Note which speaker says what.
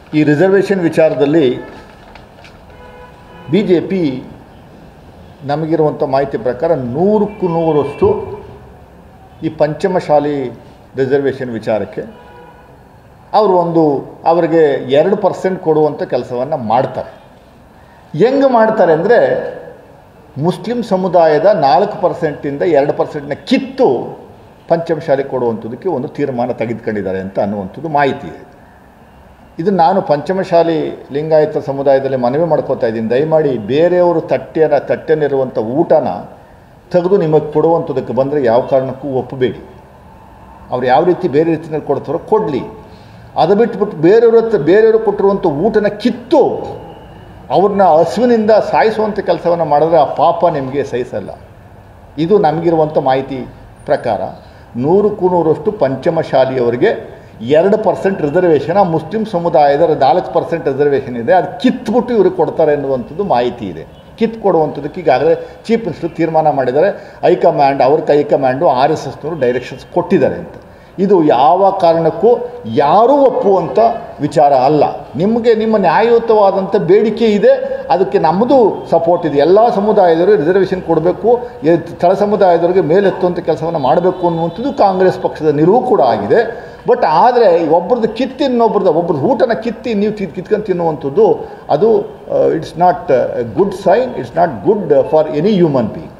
Speaker 1: ಈ ರಿಸರ್ವೇಷನ್ ವಿಚಾರದಲ್ಲಿ B J P ನಮಗಿರುವಂಥ ಮಾಹಿತಿ ಪ್ರಕಾರ ನೂರಕ್ಕೂ ನೂರಷ್ಟು ಈ ಪಂಚಮಶಾಲಿ ರಿಸರ್ವೇಷನ್ ವಿಚಾರಕ್ಕೆ ಅವರು ಒಂದು ಅವರಿಗೆ ಎರಡು ಪರ್ಸೆಂಟ್ ಕೊಡುವಂಥ ಕೆಲಸವನ್ನು ಮಾಡ್ತಾರೆ ಹೆಂಗೆ ಮಾಡ್ತಾರೆ ಅಂದರೆ ಮುಸ್ಲಿಂ ಸಮುದಾಯದ ನಾಲ್ಕು ಪರ್ಸೆಂಟಿಂದ ಎರಡು ಪರ್ಸೆಂಟ್ನ ಕಿತ್ತು ಪಂಚಮಶಾಲಿ ಕೊಡುವಂಥದ್ದಕ್ಕೆ ಒಂದು ತೀರ್ಮಾನ ತೆಗೆದುಕೊಂಡಿದ್ದಾರೆ ಅಂತ ಅನ್ನುವಂಥದ್ದು ಮಾಹಿತಿ ಇದೆ ಇದು ನಾನು ಪಂಚಮಶಾಲಿ ಲಿಂಗಾಯತ ಸಮುದಾಯದಲ್ಲಿ ಮನವಿ ಮಾಡ್ಕೋತಾ ಇದ್ದೀನಿ ದಯಮಾಡಿ ಬೇರೆಯವರು ತಟ್ಟೆನ ತಟ್ಟೆನಿರುವಂಥ ಊಟನ ತೆಗೆದು ನಿಮಗೆ ಕೊಡುವಂಥದ್ದಕ್ಕೆ ಬಂದರೆ ಯಾವ ಕಾರಣಕ್ಕೂ ಒಪ್ಪಬೇಡಿ ಅವ್ರು ಯಾವ ರೀತಿ ಬೇರೆ ರೀತಿಯಲ್ಲಿ ಕೊಡ್ತಾರೋ ಕೊಡಲಿ ಅದು ಬಿಟ್ಬಿಟ್ಟು ಬೇರೆಯವ್ರ ಹತ್ರ ಬೇರೆಯವರು ಕೊಟ್ಟಿರುವಂಥ ಊಟನ ಕಿತ್ತು ಅವ್ರನ್ನ ಹಸುವಿನಿಂದ ಸಾಯಿಸುವಂಥ ಕೆಲಸವನ್ನು ಮಾಡಿದ್ರೆ ಆ ಪಾಪ ನಿಮಗೆ ಸಹಿಸಲ್ಲ ಇದು ನಮಗಿರುವಂಥ ಮಾಹಿತಿ ಪ್ರಕಾರ ನೂರಕ್ಕೂ ನೂರಷ್ಟು ಪಂಚಮಶಾಲಿಯವರಿಗೆ ಎರಡು ಪರ್ಸೆಂಟ್ ರಿಸರ್ವೇಷನ್ ಆ ಮುಸ್ಲಿಂ ಸಮುದಾಯದ ನಾಲ್ಕು ಪರ್ಸೆಂಟ್ ರಿಸರ್ವೇಷನ್ ಇದೆ ಅದು ಕಿತ್ಬಿಟ್ಟು ಇವ್ರಿಗೆ ಕೊಡ್ತಾರೆ ಎನ್ನುವಂಥದ್ದು ಮಾಹಿತಿ ಇದೆ ಕಿತ್ತು ಕೊಡುವಂಥದ್ದಕ್ಕೆ ಈಗಾಗಲೇ ಚೀಫ್ ಮಿನಿಸ್ಟರ್ ತೀರ್ಮಾನ ಮಾಡಿದ್ದಾರೆ ಹೈಕಮಾಂಡ್ ಅವ್ರ ಹೈಕಮಾಂಡು ಆರ್ ಎಸ್ ಎಸ್ನವರು ಡೈರೆಕ್ಷನ್ಸ್ ಕೊಟ್ಟಿದ್ದಾರೆ ಅಂತ ಇದು ಯಾವ ಕಾರಣಕ್ಕೂ ಯಾರೂ ಒಪ್ಪುವಂಥ ವಿಚಾರ ಅಲ್ಲ ನಿಮಗೆ ನಿಮ್ಮ ನ್ಯಾಯಯುತವಾದಂಥ ಬೇಡಿಕೆ ಇದೆ ಅದಕ್ಕೆ ನಮ್ಮದು ಸಪೋರ್ಟ್ ಇದೆ ಎಲ್ಲ ಸಮುದಾಯದವರು ರಿಸರ್ವೇಷನ್ ಕೊಡಬೇಕು ಎ- ತಳ ಸಮುದಾಯದವರಿಗೆ ಮೇಲೆತ್ತುವಂಥ ಕೆಲಸವನ್ನು ಮಾಡಬೇಕು ಅನ್ನುವಂಥದ್ದು ಕಾಂಗ್ರೆಸ್ ಪಕ್ಷದ ನಿಲುವು ಕೂಡ ಆಗಿದೆ ಬಟ್ ಆದರೆ ಒಬ್ರದ್ದು ಕಿತ್ತಿ ಇನ್ನೊಬ್ರದ್ದು ಒಬ್ರದ್ದು ಊಟನ ಕಿತ್ತಿ ನೀವು ತಿ ಕಿತ್ಕೊಂಡು ತಿನ್ನುವಂಥದ್ದು ಅದು it's not good sign it's not good for any human being